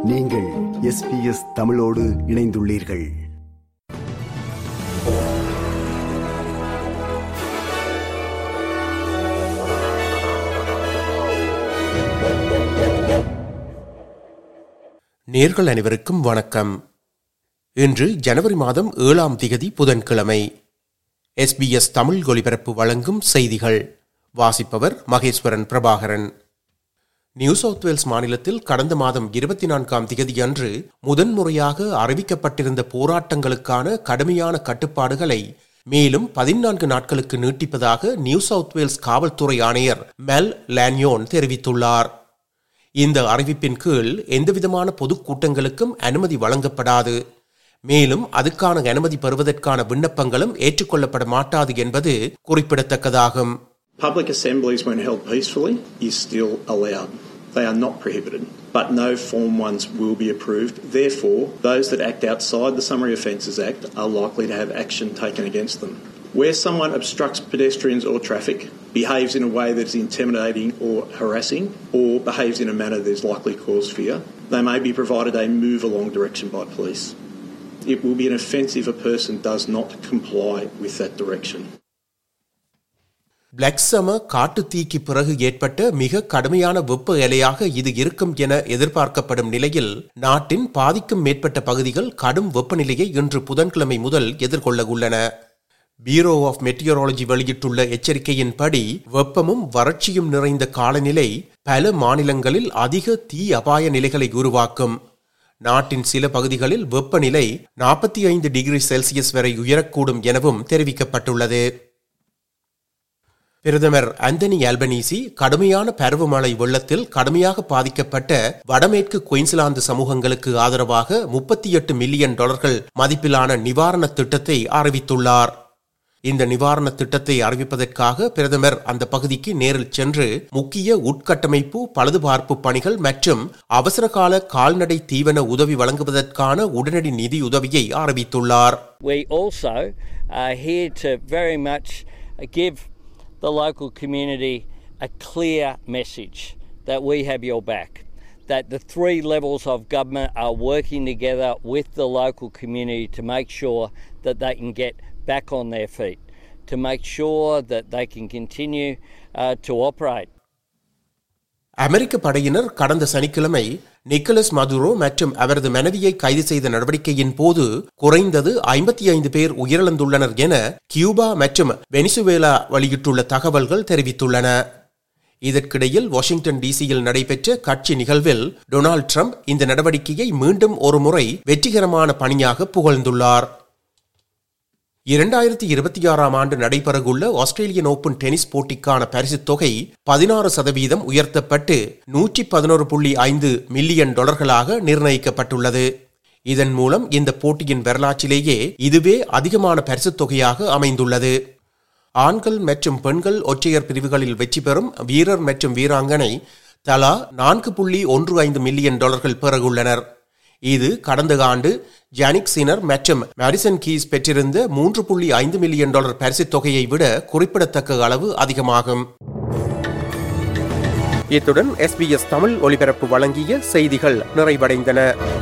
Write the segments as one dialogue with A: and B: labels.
A: நீங்கள் எஸ்பிஎஸ் தமிழோடு இணைந்துள்ளீர்கள்
B: நேர்கள் அனைவருக்கும் வணக்கம் இன்று ஜனவரி மாதம் ஏழாம் திகதி புதன்கிழமை எஸ்பிஎஸ் தமிழ் ஒலிபரப்பு வழங்கும் செய்திகள் வாசிப்பவர் Maheswaran Prabhakaran New South Wales மாநிலத்தில் கடந்த மாதம் இருபத்தி நான்காம் திகதியன்று முதன்முறையாக அறிவிக்கப்பட்டிருந்த போராட்டங்களுக்கான கடுமையான கட்டுப்பாடுகளை மேலும் பதினான்கு நாட்களுக்கு நீட்டிப்பதாக நியூ சவுத் வேல்ஸ் காவல்துறை ஆணையர் மெல் லான்யோன் தெரிவித்துள்ளார் இந்த அறிவிப்பின் கீழ் எந்தவிதமான பொதுக்கூட்டங்களுக்கும் அனுமதி வழங்கப்படாது மேலும் அதுக்கான அனுமதி பெறுவதற்கான விண்ணப்பங்களும் ஏற்றுக்கொள்ளப்பட மாட்டாது என்பது குறிப்பிடத்தக்கதாகும்
C: Public assemblies, when held peacefully, is still allowed. They are not prohibited, but no Form 1s will be approved. Therefore, those that act outside the Summary Offences Act are likely to have action taken against them. Where someone obstructs pedestrians or traffic, behaves in a way that is intimidating or harassing, or behaves in a manner that is likely to cause fear, they may be provided a move along direction by police. It will be an offence if a person does not comply with that direction.
B: Black summer காட்டு தீக்கு பிறகு ஏற்பட்ட மிக கடுமையான வெப்ப அலையாக இது இருக்கும் என எதிர்பார்க்கப்படும் நிலையில் நாட்டின் பாதிக்கும் மேற்பட்ட பகுதிகள் கடும் வெப்பநிலையை இன்று புதன்கிழமை முதல் எதிர்கொள்ள உள்ளன பீரோ ஆஃப் மெட்டியராலஜி வெளியிட்டுள்ள எச்சரிக்கையின்படி வெப்பமும் வறட்சியும் நிறைந்த காலநிலை பல மாநிலங்களில் அதிக தீ அபாய நிலைகளை உருவாக்கும் நாட்டின் சில பகுதிகளில் வெப்பநிலை நாற்பத்தி ஐந்து டிகிரி செல்சியஸ் வரை உயரக்கூடும் எனவும் தெரிவிக்கப்பட்டுள்ளது பிரதமர் அந்தனி ஆல்பனீசி கடுமையான பருவமழை வெள்ளத்தில் கடுமையாக பாதிக்கப்பட்ட வடமேற்கு குயின்ஸ்லாந்து சமூகங்களுக்கு ஆதரவாக முப்பத்தி எட்டு மில்லியன் டாலர்கள் மதிப்பிலான நிவாரண திட்டத்தை அறிவித்துள்ளார் இந்த நிவாரண திட்டத்தை அறிவிப்பதற்காக பிரதமர் அந்த பகுதிக்கு நேரில் சென்று முக்கிய உட்கட்டமைப்பு பழுதுபார்ப்பு பணிகள் மற்றும் அவசரகால கால்நடை தீவன உதவி வழங்குவதற்கான உடனடி நிதி உதவியை அறிவித்துள்ளார்
D: We also are here to very much give the local community a clear message that we have your back. That the three levels of government are working together with the local community to make sure that they can get back on their feet, to make sure that they can continue uh, to operate.
B: அமெரிக்க படையினர் கடந்த சனிக்கிழமை Nicholas Maduro மற்றும் அவரது மனைவியை கைது செய்த நடவடிக்கையின் போது குறைந்தது ஐம்பத்தி ஐந்து பேர் உயிரிழந்துள்ளனர் என கியூபா மற்றும் வெனிசுவேலா வெளியிட்டுள்ள தகவல்கள் தெரிவித்துள்ளன இதற்கிடையில் வாஷிங்டன் டிசியில் நடைபெற்ற கட்சி நிகழ்வில் டொனால்ட் ட்ரம்ப் இந்த நடவடிக்கையை மீண்டும் ஒருமுறை வெற்றிகரமான பணியாக புகழ்ந்துள்ளார் இரண்டாயிரத்தி இருபத்தி ஆறாம் ஆண்டு நடைபெறவுள்ள ஆஸ்திரேலியன் ஓபன் டென்னிஸ் போட்டிக்கான பரிசுத் தொகை பதினாறு சதவீதம் உயர்த்தப்பட்டு நூற்றி பதினோரு புள்ளி ஐந்து மில்லியன் டாலர்களாக நிர்ணயிக்கப்பட்டுள்ளது இதன் மூலம் இந்த போட்டியின் வரலாற்றிலேயே இதுவே அதிகமான பரிசுத் தொகையாக அமைந்துள்ளது ஆண்கள் மற்றும் பெண்கள் ஒற்றையர் பிரிவுகளில் வெற்றி பெறும் வீரர் மற்றும் வீராங்கனை தலா நான்கு புள்ளி ஒன்று ஐந்து மில்லியன் டாலர்கள் பெறவுள்ளனர் இது கடந்த ஆண்டு ஜானிக் சினர் மற்றும் மேரிசன் கீஸ் பெற்றிருந்த மூன்று புள்ளி ஐந்து மில்லியன் டாலர் பரிசுத் தொகையை விட குறிப்பிடத்தக்க அளவு அதிகமாகும் இத்துடன் எஸ்பிஎஸ் தமிழ் ஒலிபரப்பு வழங்கிய செய்திகள் நிறைவடைந்தன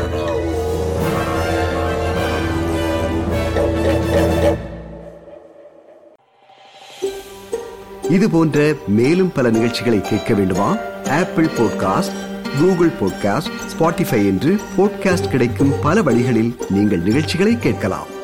A: இது போன்ற மேலும் பல நிகழ்ச்சிகளை கேட்க வேண்டுமா Apple podcast Google podcast Spotify என்று பாட்காஸ்ட் கிடைக்கும் பல வழிகளில் நீங்கள் நிகழ்ச்சிகளை கேட்கலாம்